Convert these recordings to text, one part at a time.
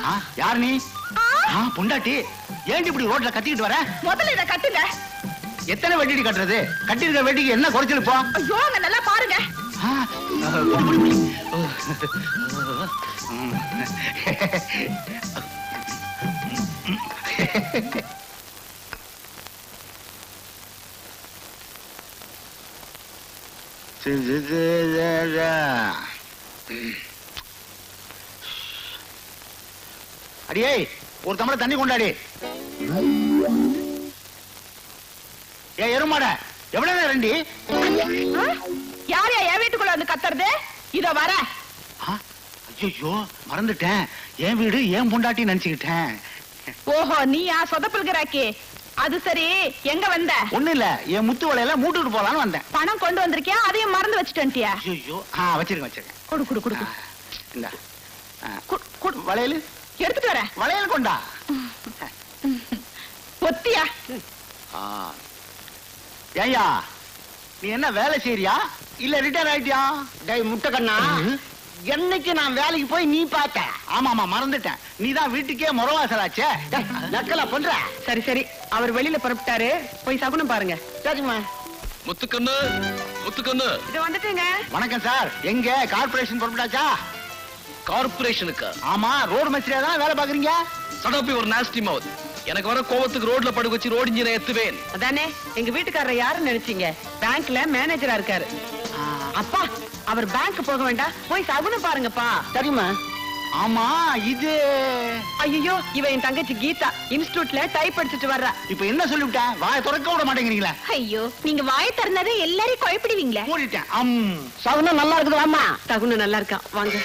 ஆ, யார் நீ ஆ, பொண்டாட்டி ஏன்டி இப்படி ரோட்ல கத்திக்கிட்டு வர முதல்ல இத கட்டுங்க எத்தனை வெட்டிடி கட்டுறது கட்டிருக்க வெட்டிக்கு என்ன குறைச்சல் இப்போ ஐயோ அங்க நல்லா பாருங்க ஆ, ஆ, புடி, புடி, புடி. ஓ. ம். அடியே ஒரு தமிழ தண்ணி கொண்டாடி ஏ எருமாட எவ்வளவு நேரம் ரெண்டி ஆ? யார் என் வீட்டுக்குள்ள வந்து கத்துறது இத வர ஐயோ மறந்துட்டேன் என் வீடு என் பொண்டாட்டி நினைச்சுக்கிட்டேன் ஓஹோ நீயா சொதப்புல்கிறாக்கி அது சரி எங்க வந்த ஒண்ணு இல்ல என் முத்து வலையில மூட்டுட்டு போலான்னு வந்தேன் பணம் கொண்டு வந்திருக்கியா அதையும் மறந்து வச்சுட்டியா ஐயோ ஆ வச்சிருக்கேன் வச்சிருக்கேன் குடு குடு குடு குடு. இந்த குடு, குடு. வளையல் எடுத்துட்டு வரேன் வளையல் கொண்டா ஒத்தியா ஆ. ஏய்யா நீ என்ன வேலை செய்யறியா இல்ல ரிட்டையர் ஆயிட்டியா டேய் முட்டைக்கண்ணா என்னைக்கு நான் வேலைக்கு போய் நீ பார்த்த ஆமா ஆமா மறந்துட்டேன் நீதான் வீட்டுக்கே முறவாசலாச்சே டேய், நக்கலா பண்ற சரி சரி அவர் வெளியில புறப்பட்டாரு போய் சகுனம் பாருங்க சரிம்மா முத்துக்கண்ணு முத்துக்கண்ணு இது வந்துட்டுங்க வணக்கம் சார் எங்க கார்பரேஷன் புறப்பட்டாச்சா கார்பரேஷனுக்கா ஆமா ரோடு மச்சிரியா தான் வேலை பாக்குறீங்க சடப்பி ஒரு நாஸ்டி மவுத் எனக்கு வர கோவத்துக்கு ரோட்ல படுக்க வச்சு ரோடு இன்ஜினை எத்துவேன் அதானே எங்க வீட்டுக்காரர் யாருன்னு நினைச்சீங்க பேங்க்ல மேனேஜரா இருக்காரு அப்பா அவர் பேங்க் போக வேண்டாம் போய் சகுனம் பாருங்கப்பா சரிம்மா ஆமா இது ஐயோ இவ என் தங்கச்சி கீதா இன்ஸ்டிடியூட்ல டைப் படிச்சுட்டு வர்றா இப்ப என்ன சொல்லிவிட்டேன் வாயை திறக்க விட மாட்டேங்கிறீங்களா ஐயோ நீங்க வாய திறந்தாலே எல்லாரையும் குழப்பிடுவீங்களே மூடிட்டேன் அம் சகுனம் நல்லா இருக்குது வாமா சகுனம் நல்லா இருக்கா வாங்க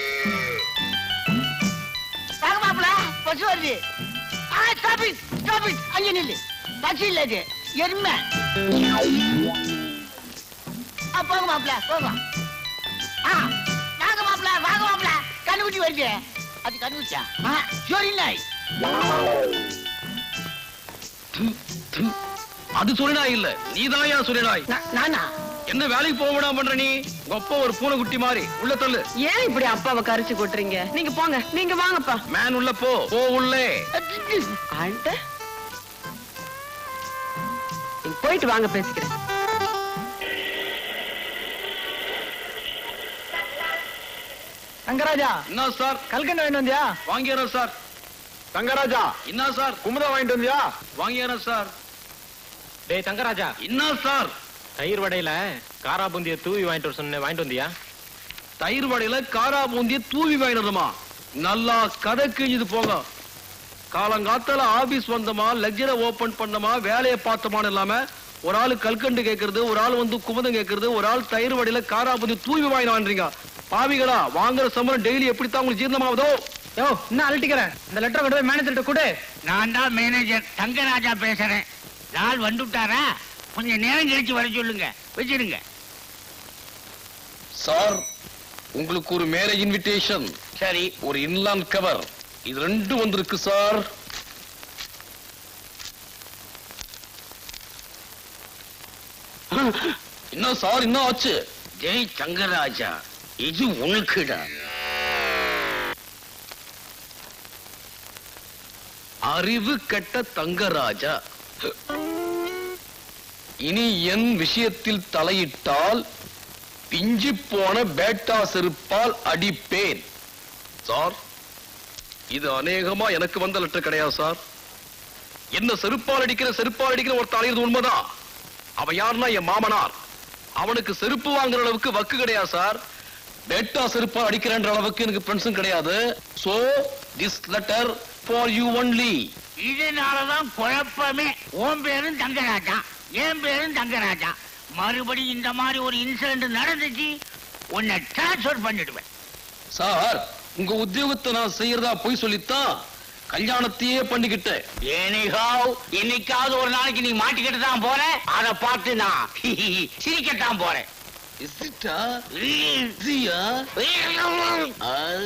வாங்க மாப்பிள பஸ் வருது ஆ ஸ்டாப் இட் ஸ்டாப் இட் அங்க நில்லு பஸ் இல்ல இது எருமை ஆ போங்க மாப்பிள போங்க ஆ வாங்க மாப்பிள வாங்க மாப்பிள கண்ணுக்குட்டி வருது அது கண்ணுக்குட்டியா ஆ சரி நாய் அது சொல்லினாய் இல்ல நீதான் ஏன் சொல்லினாய் நா- நானா என்ன வேலைக்கு போக விடாம பண்ற நீ கொப்ப ஒரு பூனைக்குட்டி மாதிரி உள்ள தள்ளு ஏன் இப்படி அப்பாவை கரிச்சு கொட்டுறீங்க நீங்க போங்க நீங்க வாங்கப்பா மேன் உள்ள போ போ உள்ளே ஆண்ட நீங்க போயிட்டு வாங்க பேசிக்கிறேன் தங்கராஜா என்ன சார் கல்கண்டு வாங்கிட்டு வந்தியா வாங்கிடுறேன் சார் தங்கராஜா என்ன சார் குமுதம் வாங்கிட்டு வந்தியா வாங்கிடுறேன் சார் டேய் தங்கராஜா என்ன சார் தயிர் வடையில காரா பூந்திய தூவி வாங்கிட்டு வர சொன்னேன் வாங்கிட்டு வந்தியா தயிர் வடையில காரா பூந்திய தூவி வாங்கிடுறோமா நல்லா கதை கிழிஞ்சது போங்க காலங்காத்தால ஆபீஸ் வந்தோமா லெக்சரை ஓபன் பண்ணோமா வேலையை பார்த்தோமான்னு இல்லாம ஒரு ஆளு கல்கண்டு கேக்குறது ஒரு ஆள் வந்து குமுதம் கேக்குறது ஒரு ஆள் தயிர் வடையில காரா பூந்தி தூவி வாங்கி வாங்குறீங்க பாவிகளா வாங்குற சம்பளம் டெய்லி எப்படித்தான் உங்களுக்கு ஜீரணமாவதோ யோ இன்னும் அழட்டிக்கிறேன் இந்த லெட்டர் கொண்டு போய் மேனேஜர்கிட்ட கொடு நான் தான் மேனேஜர் தங்கராஜா பேசுறேன் நாள் வந்துட்டாரா கொஞ்சம் நேரம் கழிச்சு வர சொல்லுங்க வச்சிருங்க சார் உங்களுக்கு ஒரு மேரேஜ் இன்விடேஷன் சரி ஒரு இன்லாண்ட் கவர் இது ரெண்டும் வந்திருக்கு சார் என்ன சார் என்ன ஆச்சு ஜெய் தங்கராஜா இது உனக்குடா அறிவு கெட்ட தங்கராஜா இனி என் விஷயத்தில் தலையிட்டால் பிஞ்சு போன பேட்டா செருப்பால் அடிப்பேன் சார் இது அநேகமா எனக்கு வந்த லெட்டர் கிடையாது சார் என்ன செருப்பால் அடிக்கிற செருப்பால் அடிக்கிற ஒரு தலையிறது உண்மைதான் அவன் யாருன்னா என் மாமனார் அவனுக்கு செருப்பு வாங்குற அளவுக்கு வக்கு கிடையாது சார் பேட்டா செருப்பால் அடிக்கிறன்ற அளவுக்கு எனக்கு ஃப்ரெண்ட்ஸும் கிடையாது so this letter for you only இதனாலதான் குழப்பமே உன் பேரும் தங்கராஜா என் பேரும் தங்கராஜா மறுபடியும் இந்த மாதிரி ஒரு இன்சிடென்ட் நடந்துச்சு உன்னை டிரான்ஸ்ஃபர் பண்ணிடுவேன் சார் உங்க உத்தியோகத்தை நான் செய்யறதா போய் சொல்லித்தான் கல்யாணத்தையே பண்ணிக்கிட்டேன் ஏனிகாவ் இன்னைக்காவது ஒரு நாளைக்கு நீ மாட்டிக்கிட்டு தான் போற அதை பார்த்து நான் சிரிக்கத்தான் போறேன் Is it, uh, is he, uh? Ah.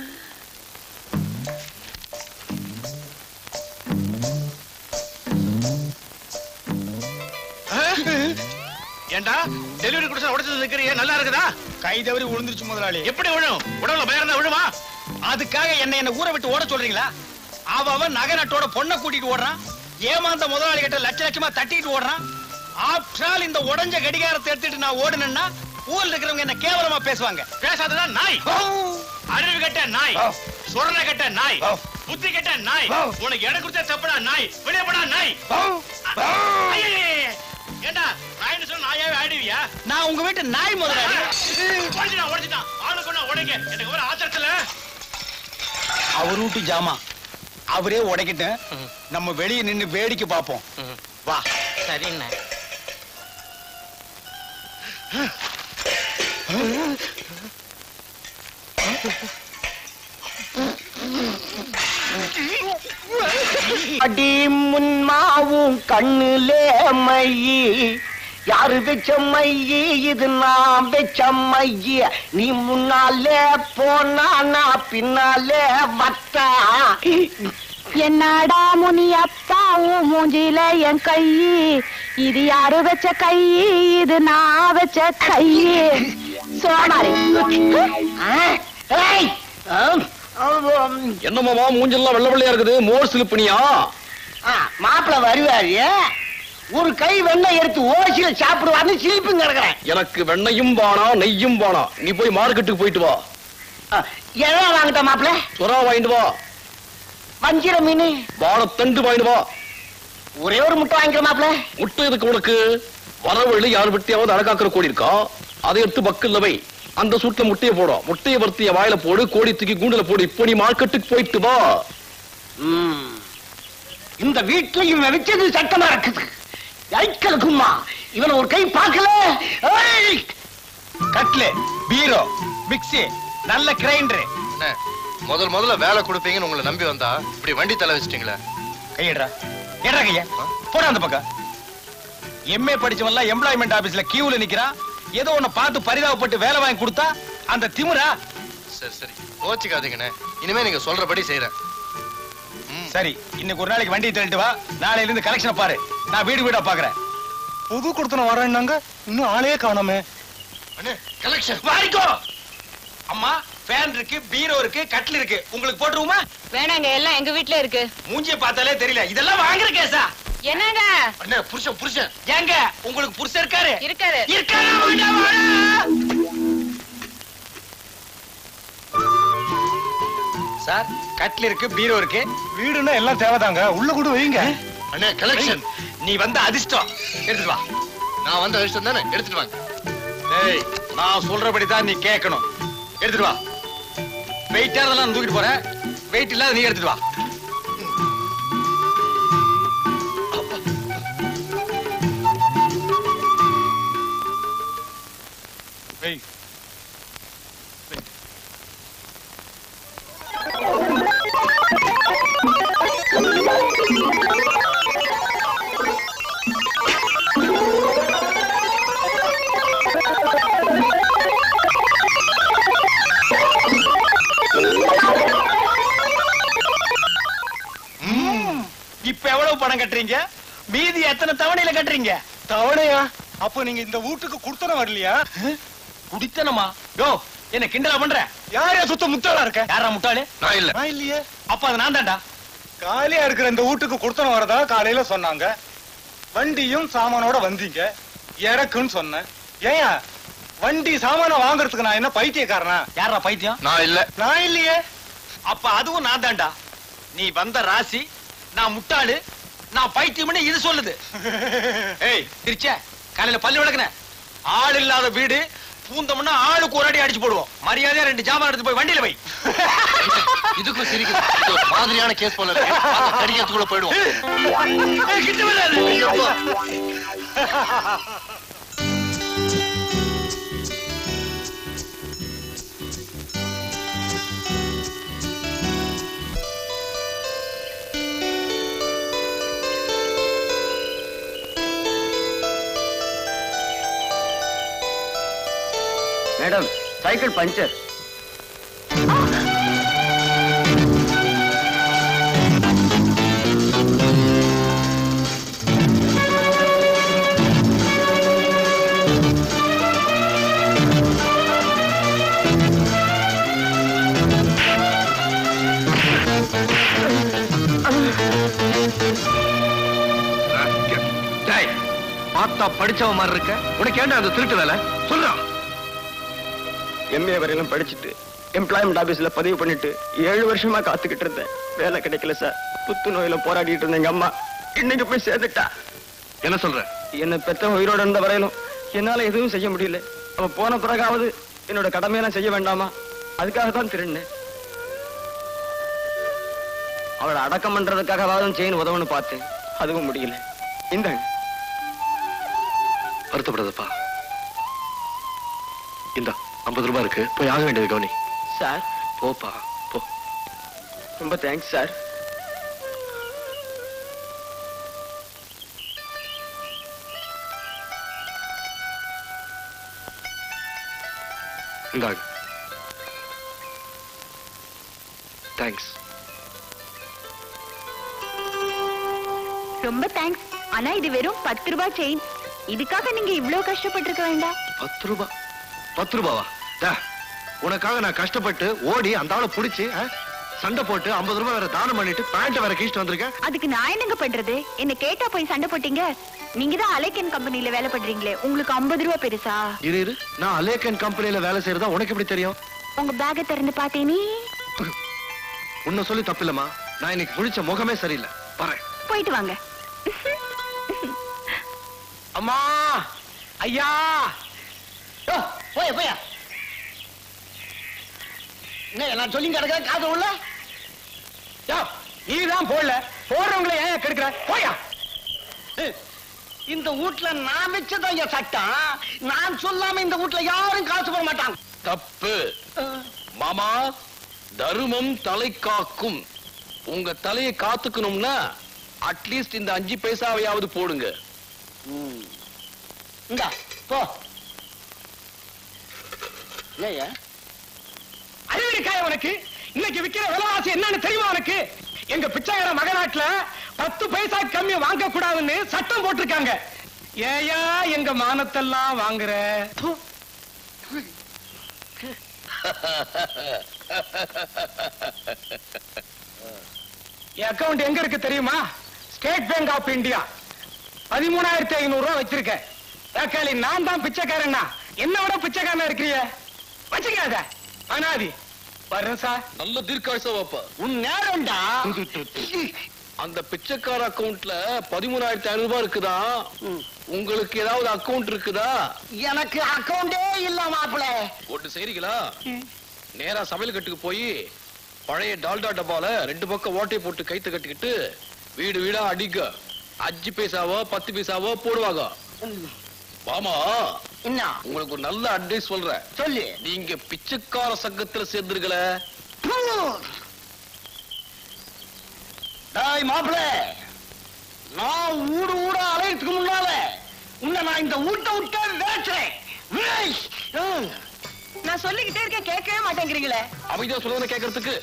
ஏண்டா டெலிவரி கொடுத்தா உடைச்சது நிக்கிறியே நல்லா இருக்குதா கை தவறி விழுந்துருச்சு முதலாளி எப்படி விழும் உடம்புல பயம் இருந்தா விழுமா அதுக்காக என்ன என்ன ஊரை விட்டு ஓட சொல்றீங்களா அவ அவன் நகை நட்டோட பொண்ணை கூட்டிட்டு ஓடுறான் ஏமாந்த முதலாளி கிட்ட லட்ச லட்சமா தட்டிட்டு ஓடுறான் ஆஃப்டர் ஆல் இந்த உடஞ்ச கடிகாரத்தை எடுத்துட்டு நான் ஓடுனேன்னா ஊர்ல இருக்கிறவங்க என்ன கேவலமா பேசுவாங்க பேசாததான் நாய் அறிவு கட்ட நாய் ஆ. சுரண கட்ட நாய் ஆ. புத்தி கட்ட நாய் ஆ. உனக்கு இடம் கொடுத்தா தப்புடா நாய் வெளியே போடா நாய் ஐயையே. ஏண்டா நாய்னு சொன்னா நாயாவே ஆடுவியா நான் உங்க வீட்டு நாய் முதலாளி உடச்சிட்டான் உடச்சிட்டான் ஆளு கொண்டா உடைங்க எனக்கு ஒரு ஆத்திரத்துல அவர் வீட்டு ஜாமா அவரே உடைக்கிட்டேன் நம்ம வெளியே நின்னு வேடிக்கை பார்ப்போம் வா சரிண்ணே அடி முன்மாவும் கண்ணுலே மையி யாரு வச்ச மையி இது நான் வச்ச மையி நீ முன்னாலே போனா நான் பின்னாலே வத்தா என்னடா முனியப்பா உன் மூஞ்சில என் கை இது யாரு வச்ச கை இது நான் வச்ச கை சோமாரி ஏய், ஆம், ஆம், என்னமாமா மூஞ்செல்லாம் வெள்ள வெள்ளையா இருக்குது மோர் சிலுப்பினியா ஆ, மாப்பிள வருவாரு ஒரு கை வெண்ணெய் எடுத்து ஓசியில சாப்பிடுவான்னு சிரிப்பும் கிடக்குறேன் எனக்கு வெண்ணையும் வானா நெய்யும் வானா நீ போய் மார்க்கெட்டுக்கு போயிட்டு வா எவ்வளவு வாங்கிட்ட மாப்பிள சுறா வாங்கிட்டு வா வஞ்சிர மீன் வாழைத்தண்டு வாங்கிட்டு வா ஒரே ஒரு முட்டை வாங்கிக்கிற மாப்பிள முட்டை எதுக்கு உனக்கு வரவழி யார் விட்டியாவது அழகாக்கிற கோடி இருக்கா அதை எடுத்து பக்கல்ல வை அந்த சூட்ல முட்டையை போடும் முட்டையை வறுத்திய வாயில போடு கோடி தூக்கி கூண்டுல போடு இப்போ நீ மார்க்கெட்டுக்கு போயிட்டு வா ம். இந்த வீட்டுல இவன் வச்சது சட்டமா இருக்குது ஐக்கலுக்குமா இவன் ஒரு கை பார்க்கல ஏய்! கட்லு பீரோ மிக்ஸி நல்ல கிரைண்டர் அண்ணே, முதல் முதல்ல வேலை கொடுப்பீங்கன்னு உங்களை நம்பி வந்தா இப்படி வண்டி தலை வச்சிட்டீங்களே கையடா ஏடா கைய போடா அந்த பக்கம் எம்ஏ படிச்சவன்லாம் எம்ப்ளாய்மெண்ட் ஆபீஸ்ல கியூல நிக்கிறான் ஏதோ ஒண்ணு பார்த்து பரிதாபப்பட்டு வேலை வாங்கி கொடுத்தா அந்த திமிரா சரி சரி கோச்சிக்காதீங்கண்ணே இனிமே நீங்க சொல்றபடி செய்யறேன் சரி இன்னைக்கு ஒரு நாளைக்கு வண்டியை தள்ளிட்டு வா நாளையில இருந்து கலெக்ஷனை பாரு நான் வீடு வீடா பாக்குறேன் புது கொடுத்தன வரேன்னாங்க இன்னும் ஆளே காணோமே அண்ணே கலெக்ஷன் வாரிக்கோ அம்மா ஃபேன் இருக்கு பீரோ இருக்கு கட்டில் இருக்கு உங்களுக்கு போட்டுருவோமா வேணாங்க எல்லாம் எங்க வீட்ல இருக்கு மூஞ்சிய பார்த்தாலே தெரியல இதெல்லாம் வாங்குற கேஸா என்னங்க அண்ணே புருஷன் புருஷன் ஏங்க உங்களுக்கு புருஷன் இருக்காரு இருக்காரு இருக்காரா வாடா, வாடா. சார் கட்டில் இருக்கு பீரோ இருக்கு வீடுன்னா எல்லாம் தேவைதாங்க உள்ள கூட வைங்க அண்ணே கலெக்ஷன் நீ வந்த அதிர்ஷ்டம் எடுத்துட்டு வா நான் வந்த விஷயம் தானே எடுத்துட்டு வாங்க ஏய் நான் சொல்றபடி தான் நீ கேட்கணும் எடுத்துட்டு வா வெயிட்டா நான் தூக்கிட்டு போறேன் வெயிட் இல்லாத நீ எடுத்துட்டு வா வெய் இப்ப எவ்வளவு பணம் கட்டுறீங்க மீதி எத்தனை தவணையில கட்டுறீங்க தவணையா அப்ப நீங்க இந்த வீட்டுக்கு குடுத்தனம் வரலையா குடித்தனமா யோ என்ன கிண்டலா பண்ற யாரா சுத்த முட்டாளா இருக்க யாரா முட்டாளு நான் இல்ல நான் இல்லையே அப்ப அது நான் தான்டா காலியா இருக்கிற இந்த வீட்டுக்கு குடுத்தனம் வரதா காலையில சொன்னாங்க வண்டியும் சாமானோட வந்தீங்க இறக்குன்னு சொன்னேன் ஏயா வண்டி சாமான வாங்குறதுக்கு நான் என்ன பைத்தியக்காரனா யாரா பைத்தியம் நான் இல்ல நான் இல்லையே அப்ப அதுவும் நான் தான்டா நீ வந்த ராசி நான் முட்டாளு நான் பைத்தியம்னு இது சொல்லுது ஏய் திருச்ச காலையில பல்லு விளக்குன ஆள் இல்லாத வீடு பூந்தோம்னா ஆளுக்கு ஒரு அடி அடிச்சு போடுவோம் மரியாதையா ரெண்டு ஜாமான் எடுத்து போய் வண்டியில வை இதுக்கும் சிரிக்குது இது ஒரு மாதிரியான கேஸ் போல இருக்கு வாங்க, கடிக்கிறதுக்குள்ள போயிடுவோம் ஏய், கிட்ட வராத. மேடம் சைக்கிள் பஞ்சர் பார்த்தா படிச்சவ மாதிரி இருக்க உனக்கு ஏன்டா அந்த திருட்டு வேலை சொல்றான் எம்ஏ வரையிலும் படிச்சுட்டு எம்ப்ளாய்மெண்ட் ஆபீஸ்ல பதிவு பண்ணிட்டு ஏழு வருஷமா காத்துக்கிட்டு இருந்தேன் வேலை கிடைக்கல சார் புத்து நோயில போராடிட்டு இருந்த எங்க அம்மா இன்னைக்கு போய் சேர்ந்துட்டா என்ன சொல்ற என்ன பெத்த உயிரோட இருந்த வரையிலும் என்னால எதுவும் செய்ய முடியல அவ போன பிறகாவது என்னோட கடமையை நான் செய்ய வேண்டாமா அதுக்காக தான் திருடினேன் அவளை அடக்கம் பண்றதுக்காகவாவது செயின் உதவுன்னு பார்த்தேன் அதுவும் முடியல இந்தாங்க வருத்தப்படாதப்பா இந்தா ஐம்பது ரூபாய் இருக்கு போய் ஆக வேண்டியது கவனி சார் போப்பா போ ரொம்ப தேங்க்ஸ் சார் இந்தாங்க தேங்க்ஸ் ரொம்ப தேங்க்ஸ் ஆனா இது வெறும் பத்து ரூபாய் செயின் இதுக்காக நீங்க இவ்ளோ கஷ்டப்பட்டிருக்க வேண்டாம் பத்து ரூபாய் பத்து ரூபாவா டா, உனக்காக நான் கஷ்டப்பட்டு ஓடி அந்த ஆளை புடிச்சு ஆ, சண்டை போட்டு ஐம்பது ரூபாய் வேற தானம் பண்ணிட்டு பேண்ட் வேற கீழ்ச்சிட்டு வந்திருக்கேன் அதுக்கு நான் என்னங்க பண்றது என்ன கேட்டா போய் சண்டை போட்டீங்க நீங்க தான் அலைக்கன் கம்பெனில வேலை பண்றீங்களே உங்களுக்கு ஐம்பது ரூபாய் பெருசா இரு இரு நான் அலேக்கன் கம்பெனில வேலை செய்யறதா உனக்கு எப்படி தெரியும் உங்க பேக்கை திறந்து பார்த்தேனே உன்னை சொல்லி தப்பில்லம்மா நான் இன்னைக்கு முழிச்ச முகமே சரியில்லை பாரு போயிட்டு வாங்க அம்மா ஐயா யோ, போயா போயா என்ன நான் சொல்லி கிடக்க காது உள்ள யோ நீ தான் போடல போடுறவங்களை ஏன் கெடுக்கிற போயா ஏய், இந்த வீட்ல நான் வச்சதான் என் சட்டம் நான் சொல்லாம இந்த வீட்ல யாரும் காசு போட மாட்டாங்க தப்பு மாமா தருமம் தலை காக்கும் உங்க தலையை காத்துக்கணும்னா அட்லீஸ்ட் இந்த அஞ்சு பைசாவையாவது போடுங்க இந்தா போ இல்லையா அறிவிக்காய உனக்கு இன்னைக்கு விக்கிற விலைவாசி என்னன்னு தெரியுமா உனக்கு எங்க பிச்சைக்கார மகநாட்டுல பத்து பைசா கம்மி வாங்க கூடாதுன்னு சட்டம் போட்டிருக்காங்க ஏயா எங்க மானத்தெல்லாம் வாங்குற ப்பு. என் அக்கவுண்ட் எங்க இருக்கு தெரியுமா ஸ்டேட் பேங்க் ஆஃப் இந்தியா பதிமூணாயிரத்தி ஐநூறு ரூபாய் வச்சிருக்கேன் தக்காளி நான் தான் பிச்சைக்காரன்னா என்ன விட பிச்சைக்காரனா இருக்கிறிய வச்சுக்காத அனாதி வர்றேன் சார் நல்ல தீர்க்காயுசா வாப்பா உன் நேரம்டா அந்த பிச்சைக்கார அக்கவுண்ட்ல பதிமூணாயிரத்தி ஐநூறு ரூபாய் இருக்குதா உங்களுக்கு ஏதாவது அக்கவுண்ட் இருக்குதா எனக்கு அக்கவுண்டே இல்ல மாப்பிள ஒன்று செய்றீங்களா நேரா சமையல் கட்டுக்கு போய் பழைய டால்டா டப்பால ரெண்டு பக்கம் ஓட்டை போட்டு கைத்து கட்டிக்கிட்டு வீடு வீடா அடிக்க அஞ்சு பைசாவோ பத்து பைசாவோ போடுவாங்க மாமா என்ன உங்களுக்கு ஒரு நல்ல அட்வைஸ் சொல்றேன் சொல்லு நீங்க பிச்சைக்கார சங்கத்துல சேர்ந்துருக்கல டாய் மாப்பிள நான் ஊடு ஊட அலையறதுக்கு முன்னால உன்னை நான் இந்த ஊட்ட விட்டு வேற்றேன் நான் சொல்லிக்கிட்டே இருக்கேன் கேட்கவே மாட்டேங்கிறீங்களே அமைதியா சொல்லுவதை கேட்கறதுக்கு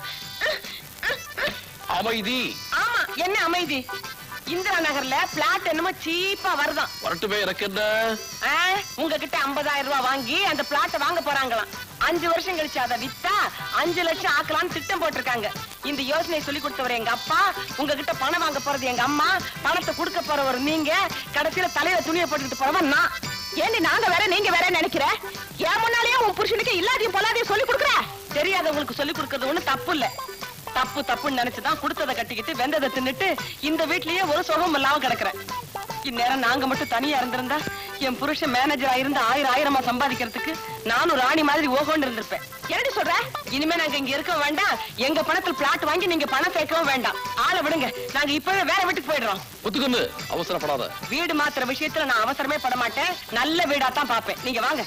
அமைதி ஆமா என்ன அமைதி இந்திரா நகர்ல பிளாட் என்னமோ சீப்பா வருதாம் வரட்டுமே எனக்கு என்ன ஆ, உங்ககிட்ட 50000 ரூபாய் வாங்கி அந்த பிளாட்டை வாங்க போறாங்களாம் அஞ்சு வருஷம் கழிச்சு அதை வித்தா அஞ்சு லட்சம் ஆக்கலாம்னு திட்டம் போட்டிருக்காங்க இந்த யோசனையை சொல்லி கொடுத்தவர் எங்க அப்பா உங்ககிட்ட பணம் வாங்க போறது எங்க அம்மா பணத்தை கொடுக்க போறவர் நீங்க கடைசியில தலையில துணியை போட்டுக்கிட்டு போறவன் நான் ஏண்டி நாங்க வேற நீங்க வேற நினைக்கிற என் முன்னாலேயே உன் புருஷனுக்கு இல்லாதையும் பொல்லாதையும் சொல்லி கொடுக்குற தெரியாதவங்களுக்கு சொல்லி கொடுக்கறது ஒண்ணு தப்பு இல்ல தப்பு தப்புன்னு நினைச்சுதான் கொடுத்ததை கட்டிக்கிட்டு வெந்ததை தின்னுட்டு இந்த வீட்லயே ஒரு சுகம் இல்லாம கிடக்குறேன் இந்நேரம் நாங்க மட்டும் தனியா இருந்திருந்தா என் புருஷன் மேனேஜரா இருந்து ஆயிரம் ஆயிரமா சம்பாதிக்கிறதுக்கு நானும் ராணி மாதிரி ஓகோன்னு இருந்திருப்பேன் என்னடி சொல்ற இனிமே நாங்க இங்க இருக்க வேண்டாம் எங்க பணத்தில் பிளாட் வாங்கி நீங்க பணம் சேர்க்கவும் வேண்டாம் ஆளை விடுங்க நாங்க இப்பவே வேற வீட்டுக்கு போயிடுறோம் ஒத்துக்கொண்டு அவசரப்படாத வீடு மாத்துற விஷயத்துல நான் அவசரமே பட மாட்டேன் நல்ல வீடா தான் பாப்பேன் நீங்க வாங்க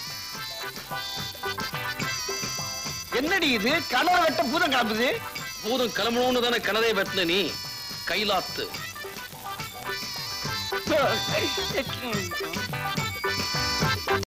என்னடி இது கனவை வெட்ட பூதம் கிளம்புது பூதம் கிளம்பணும்னு தானே கனதை வெட்டின நீ கைலாத்து ம்.